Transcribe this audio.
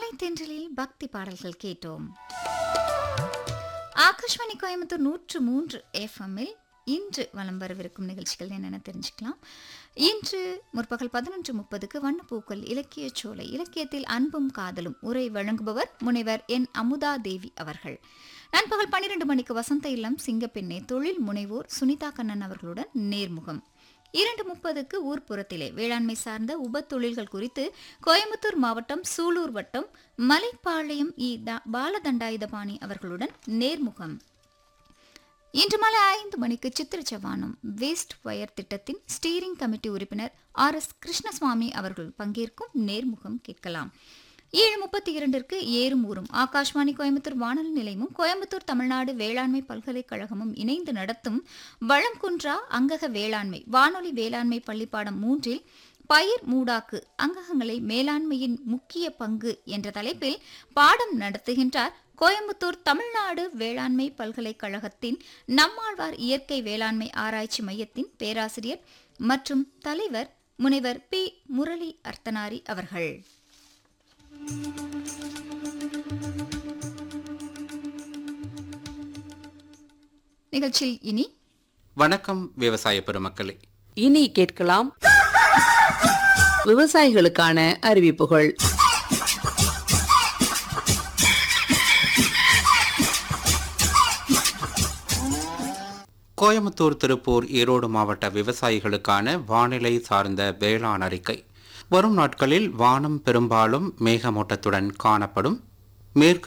மாலை தென்றலில் பக்தி பாடல்கள் கேட்டோம் ஆகாஷ்வாணி கோயம்புத்தூர் நூற்று மூன்று எஃப்எம்மில் இன்று வலம் வரவிருக்கும் நிகழ்ச்சிகள் என்னென்ன தெரிஞ்சுக்கலாம் இன்று முற்பகல் பதினொன்று முப்பதுக்கு வண்ணப்பூக்கள் இலக்கிய சோலை இலக்கியத்தில் அன்பும் காதலும் உரை வழங்குபவர் முனைவர் என் அமுதா தேவி அவர்கள் நண்பகல் பன்னிரண்டு மணிக்கு வசந்த இல்லம் சிங்கப்பெண்ணே தொழில் முனைவோர் சுனிதா கண்ணன் அவர்களுடன் நேர்முகம் இரண்டு முப்பதுக்கு ஊர்ப்புறத்திலே வேளாண்மை சார்ந்த உப தொழில்கள் குறித்து கோயம்புத்தூர் மாவட்டம் சூலூர் வட்டம் மலைப்பாளையம் இ த- பாலதண்டாயுதபாணி அவர்களுடன் நேர்முகம் இன்று மாலை ஐந்து மணிக்கு சித்திர சவானம் வேஸ்ட் வயர் திட்டத்தின் ஸ்டீரிங் கமிட்டி உறுப்பினர் ஆர் எஸ் கிருஷ்ணசுவாமி அவர்கள் பங்கேற்கும் நேர்முகம் கேட்கலாம் ஏழு முப்பத்தி இரண்டிற்கு ஏறும் ஊரும் ஆகாஷ்வாணி கோயம்புத்தூர் வானொலி நிலையமும் கோயம்புத்தூர் தமிழ்நாடு வேளாண்மை பல்கலைக்கழகமும் இணைந்து நடத்தும் வளம்குன்றா அங்கக வேளாண்மை வானொலி வேளாண்மை பள்ளிப்பாடம் மூன்றில் பயிர் மூடாக்கு அங்ககங்களை மேலாண்மையின் முக்கிய பங்கு என்ற தலைப்பில் பாடம் நடத்துகின்றார் கோயம்புத்தூர் தமிழ்நாடு வேளாண்மை பல்கலைக்கழகத்தின் நம்மாழ்வார் இயற்கை வேளாண்மை ஆராய்ச்சி மையத்தின் பேராசிரியர் மற்றும் தலைவர் முனைவர் பி முரளி அர்த்தனாரி அவர்கள் நிகழ்ச்சியில் இனி வணக்கம் விவசாய பெருமக்களே இனி கேட்கலாம் விவசாயிகளுக்கான அறிவிப்புகள் கோயம்புத்தூர் திருப்பூர் ஈரோடு மாவட்ட விவசாயிகளுக்கான வானிலை சார்ந்த வேளாண் அறிக்கை வரும் நாட்களில் வானம் பெரும்பாலும் மேகமூட்டத்துடன் காணப்படும் மேற்கு